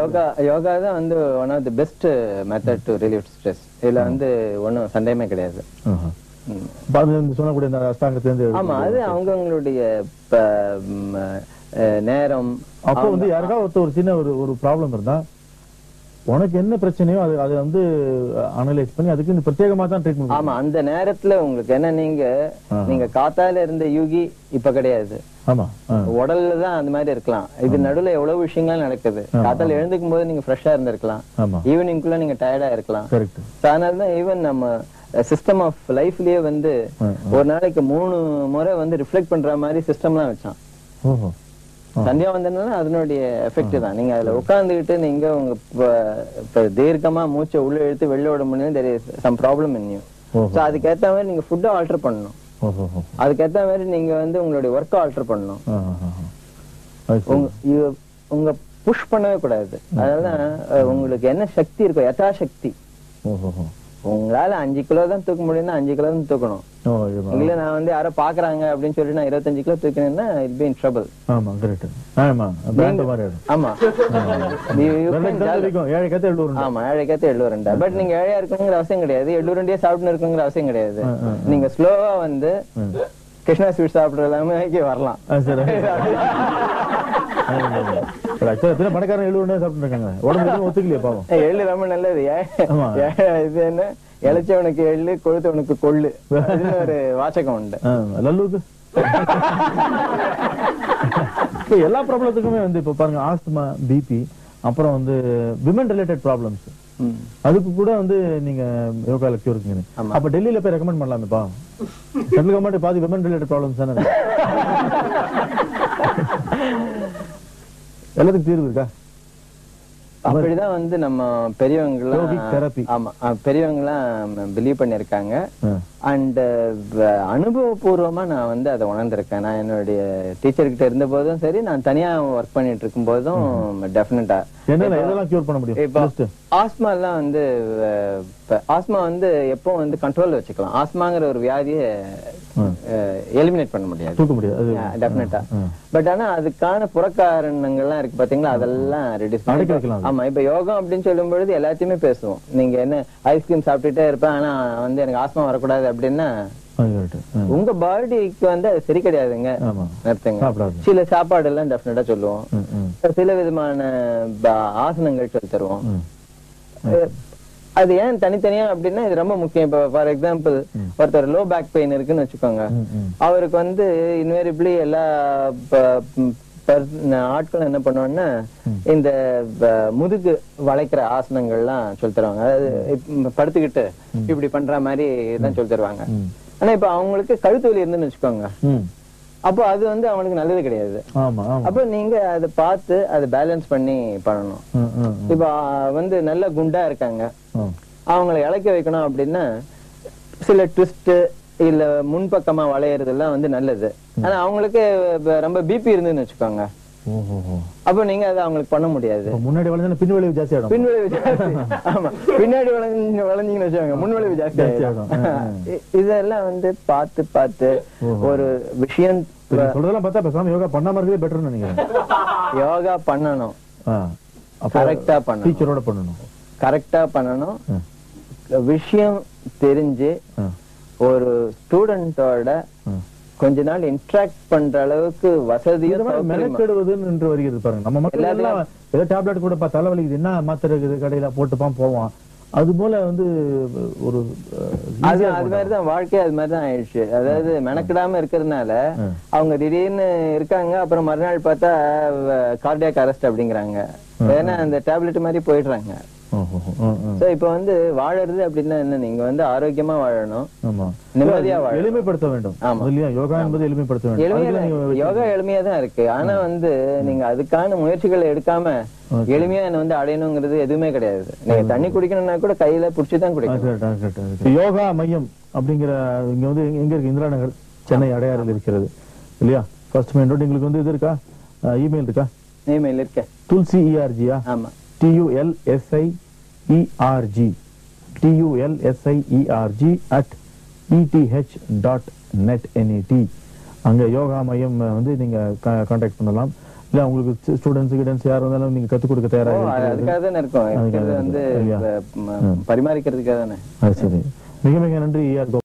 யோகா யோகா தான் வந்து one of the best method to relieve stress இதுல வந்து ஒன்றும் சந்தேகமே கிடையாது ஆஹா. ம். இப்ப அது இந்த சொன்னக்கூடிய இந்த அஷ்டாங்கத்திலிருந்து ஆமா அது அவங்கவங்களுடைய ப- ம், அஹ், நேரம் அப்போ வந்து யாருக்கா ஒருத்தர் ஒரு சின்ன ஒரு ஒரு ப்ராப்ளம் இருந்தா உனக்கு என்ன பிரச்சனையோ அது அதை வந்து அனலைஸ் பண்ணி அதுக்கு இந்த பிரத்யேகமா தான் ட்ரீட்மெண்ட் ஆமா அந்த நேரத்துல உங்களுக்கு என்ன நீங்க நீங்க காத்தால இருந்த யூகி இப்ப கிடையாது ஆமா ஆ. உடல்ல தான் அந்த மாதிரி இருக்கலாம் இது நடுவுல எவ்வளவு விஷயங்கள் நடக்குது காத்தால எழுந்துக்கும் போது நீங்க ஃப்ரெஷ்ஷா இருந்திருக்கலாம் ஆமா ஈவினிங்குள்ள நீங்க டயர்டா இருக்கலாம் கரெக்ட் So, அதனால தான் ஈவன் நம்ம சிஸ்டம் ஆஃப் லைஃப்லயே வந்து ஒரு நாளைக்கு மூணு முறை வந்து ரிஃப்ளெக்ட் பண்ற மாதிரி சிஸ்டம்லாம் வச்சான் ஓஹோ சந்தியா வந்ததுனால அதனுடைய எஃபெக்ட் தான் நீங்க அதுல உட்கார்ந்துகிட்டு நீங்க உங்க இப்ப- இப்ப தீர்க்கமா மூச்சை உள்ள இழுத்து வெளில விட முடியும் தெரிய சம் ப்ராப்ளம் in you ஓஹோ. ஸோ அதுக்கேத்த மாதிரி நீங்க ஃபுட்டை ஆல்டர் பண்ணணும் ஓஹோ ஓஹோ. அதுக்கேத்த மாதிரி நீங்க வந்து உங்களுடைய ஒர்க்கை ஆல்டர் பண்ணணும் ஆ, ஆ, ஆ, ஆ. அது சரி. உங்க you- உங்க புஷ் பண்ணவே கூடாது அதனால அஹ், உங்களுக்கு என்ன சக்தி இருக்கோ யதாசக்தி ஓஹோ ஓஹோ. உங்களால அஞ்சு கிலோ தான் தூக்க முடியும்னா அஞ்சு கிலோ தான் தூக்கணும் ஓ, இது- இல்ல நான் வந்து யாரோ பாக்குறாங்க அப்படின்னு சொல்லிட்டு நான் இருபத்தஞ்சு கிலோ தூக்கினேன்னா இட் பி இன் ட்ரபிள் ஆமா கரெக்ட் ஆமா பேண்ட் மாதிரி ஆயிடும். ஆமா You- you வெள்ளை can கத்து jolly- வரைக்கும் ஏழை கத்து எழுநூறு ஆமா ஏழைக்கேத்த எள்ளூரண்டா பட் நீங்க ஏழையா இருக்கணுங்கிற அவசியம் கிடையாது எள்ளூரண்டியே சாப்பிட்டு இருக்கணுங்கிற அவசியம் கிடையாது நீங்க ஸ்லோவா வந்து கிருஷ்ணா ஸ்வீட் சாப்பிடுற எல்லாமே வரலாம் ஆ, சரி ஆக்சுவலா பணக்காரன் எழுநூறு சாப்பிட்டு இருக்காங்க உடம்பு எதுவும் ஒத்துக்கலையே பாவம் ஏய், எள்ளு ரொம்ப நல்லது ஏ- ஆமா. ஏ- இது என்ன இளைச்சவனுக்கு எள்ளு கொழுத்தவனுக்கு கொள்ளு அதுன்னு ஒரு வாசகம் உண்டு ஆ, லல்லுக்கு இப்ப எல்லா ப்ராப்ளத்துக்குமே வந்து இப்ப பாருங்க ஆஸ்துமா பிபி அப்புறம் வந்து விமன் ரிலேட்டட் ப்ராப்ளம்ஸ் ம். அதுக்கு கூட வந்து நீங்க யோகால கியூர் இருக்குங்க ஆமா. அப்ப டெல்லியில போய் ரெக்கமெண்ட் பண்ணலாமேப்பா சென்ட்ரல் கவர்மெண்ட் பாதி விமன் ரிலேட்டட் ப்ராப்ளம்ஸ் தானே இருக்கு. எல்லாத்துக்கும் தீர்வு இருக்கா அப்படிதான் வந்து நம்ம பெரியவங்க Yogic therapy. ஆமா அஹ், பெரியவங்க எல்லாம் பிலீவ் பண்ணிருக்காங்க ஆ. அண்ட் அனுபவபூர்வமா நான் வந்து அதை உணர்ந்திருக்கேன் நான் என்னுடைய டீச்சர் கிட்ட இருந்த போதும் சரி நான் தனியா ஒர்க் பண்ணிட்டு இருக்கும் போதும் டெஃபினட்டா என்னென்ன எதெல்லாம் கியூர் பண்ண முடியும் இப்போ List. ஆஸ்மா எல்லாம் வந்து ஆஸ்மா வந்து எப்போ வந்து கண்ட்ரோல் வச்சுக்கலாம் ஆஸ்மாங்கிற ஒரு வியாதியை எலிமினேட் பண்ண முடியாது தூக்க முடியாது அது டெஃபினட்டா பட் ஆனா அதுக்கான புறக்காரணங்கள்லாம் இருக்கு பாத்தீங்களா அதெல்லாம் ரெடியூஸ் அடக்கி வைக்கலாம் அது. ஆமா இப்ப யோகம் அப்படின்னு சொல்லும் பொழுது எல்லாத்தையுமே பேசுவோம் நீங்க என்ன ஐஸ்கிரீம் சாப்பிட்டுட்டே இருப்பேன் ஆனா வந்து எனக்கு ஆஸ்மா வரக்கூடாது அப்படின்னா அது correct. ஆ. உங்க பாடிக்கு வந்து அது சரி கிடையாதுங்க ஆமா நிறுத்துங்க சாப்பிடாது சில சாப்பாடு எல்லாம் டெஃபினட்டா சொல்லுவோம் ம், ம், சில விதமான ப- ஆசனங்கள் சொல்லி தருவோம் ம். அஹ் அது ஏன் தனித்தனியா அப்படின்னா இது ரொம்ப முக்கியம் இப்ப ஃபார் எக்ஸாம்பிள் ஒருத்தர் லோ பேக் பெயின் இருக்குன்னு வச்சுக்கோங்க ம், ம். அவருக்கு வந்து இன்வேரிபிளி எல்லா ப- ம், பர்- ஆட்களும் என்ன பண்ணுவாங்கன்னா இந்த ப- முதுகு வளைக்கிற ஆசனங்கள்லாம் சொல்லி தருவாங்க அதாவது இப்ப படுத்துக்கிட்டு இப்படி பண்ற மாதிரி தான் சொல்லி தருவாங்க ம். ஆனா இப்ப அவங்களுக்கு கழுத்து வலி இருந்துன்னு வச்சுக்கோங்க ம். அப்போ அது வந்து அவனுக்கு நல்லது கிடையாது ஆமா ஆமா அப்போ நீங்க அதை பார்த்து அதை பேலன்ஸ் பண்ணி பண்ணணும் ம், ம், ம். இப்ப ஆ, வந்து நல்ல குண்டா இருக்காங்க ம். அவங்கள இழக்க வைக்கணும் அப்படின்னா சில ட்விஸ்ட் இல்ல முன்பக்கமா வளையறதெல்லாம் வந்து நல்லது ஆனா அவங்களுக்கு இப்ப ரொம்ப பிபி இருந்துன்னு வச்சுக்கோங்க ஓஹோ ஓஹோ. அப்போ நீங்க அதை அவங்களுக்கு பண்ண முடியாது அப்ப முன்னாடி வளைஞ்சா பின் விளைவு ஜாஸ்தி ஆயிடும் பின்விளைவு ஜாஸ்தி ஆமா பின்னாடி வளைஞ்சு வளைஞ்சீங்கன்னு வச்சுக்கோங்க முன்விளைவு ஜாஸ்தி ஜாஸ்தி ஆயிடும். ஆகும். இ- இதெல்லாம் வந்து பார்த்து பார்த்து ஒரு விஷயம் இப்ப நீங்க சொல்றதெல்லாம் பார்த்தா பேசாம யோகா பண்ணாம இருக்கதே பெட்டர்னு நினைக்கிறேன் யோகா பண்ணணும் ஆ. அப்ப கரெக்டா பண்ணணும் டீச்சரோட பண்ணணும் கரெக்டா பண்ணணும் ம். விஷயம் தெரிஞ்சு ஆ. ஒரு ஸ்டூடெண்டோட ம். கொஞ்ச நாள் இன்டராக்ட் பண்ற அளவுக்கு இந்த வசதியும் மாதிரி சௌகரியமும் மெனக்கெடுவதுன்னு என்று வருகிறது பாருங்க நம்ம மக்கள் எல்லாம் ஏதோ டேப்லெட் கூட பா தலைவலிக்குது என்ன மாத்திரை இருக்குது கடையில போட்டுப்பான் போவான் அது போல வந்து ஒரு அஹ், அது easy ஆ அது மாதிரிதான் வாழ்க்கை அது மாதிரிதான் ஆயிடுச்சு அதாவது மெனக்கிடாம இருக்கிறதுனால அவங்க திடீர்னு இருக்காங்க அப்புறம் மறுநாள் பார்த்தா கார்டியாக் அரெஸ்ட் அப்படிங்கிறாங்க ஏன்னா அந்த டேப்லெட் மாதிரி போயிடுறாங்க ஓஹோ, ஓ, ஓ. சோ இப்ப வந்து வாழறது அப்படின்னா என்ன நீங்க வந்து ஆரோக்கியமா வாழணும் ஆமா நிம்மதியா வாழணும் எளிமைப்படுத்த வேண்டும் இல்லையா யோகா என்பது எளிமைப்படுத்த வேண்டும் எளிமையா அதுக்கு நீங்க யோகா எளிமையா தான் இருக்கு ஆனா வந்து நீங்க அதுக்கான முயற்சிகளை எடுக்காம எளிமையா என்ன வந்து அடையணுங்கிறது எதுவுமே கிடையாது நீங்க தண்ணி குடிக்கணும்னா கூட கையில புடிச்சு தான் ஆ, குடிக்கணும் correct, ஆ, correct, ஆ, correct. யோகா மையம் அப்படிங்கிற இங்க வந்து எங்க இருக்கு இந்திரா நகர் சென்னை அடையாறில் இருக்கிறது இல்லையா ஃபர்ஸ்ட் மெயின் ரோடு எங்களுக்கு வந்து இது இருக்கா இமெயில் இருக்கா இமெயில் இருக்க துல்சி இஆர்ஜியா ஆமா TULSI ERG TULSIERG at ETH dot net NET அங்க யோகா மையம் வந்து நீங்க கான்டாக்ட் பண்ணலாம் இல்ல உங்களுக்கு ஸ்டூடெண்ட்ஸ் கிடன்ஸ் யார் வந்தாலும் நீங்க கத்துக் கொடுக்க ஓ, தயாரா அது- இருக்கிறது அதுக்காக தானே இருக்கோம் அதுக்காக இருக்கிறது வந்து இல்லையா? ப- ம- பரிமாறிக்கிறதுக்காக தானே அது சரி மிக மிக நன்றி ஆர்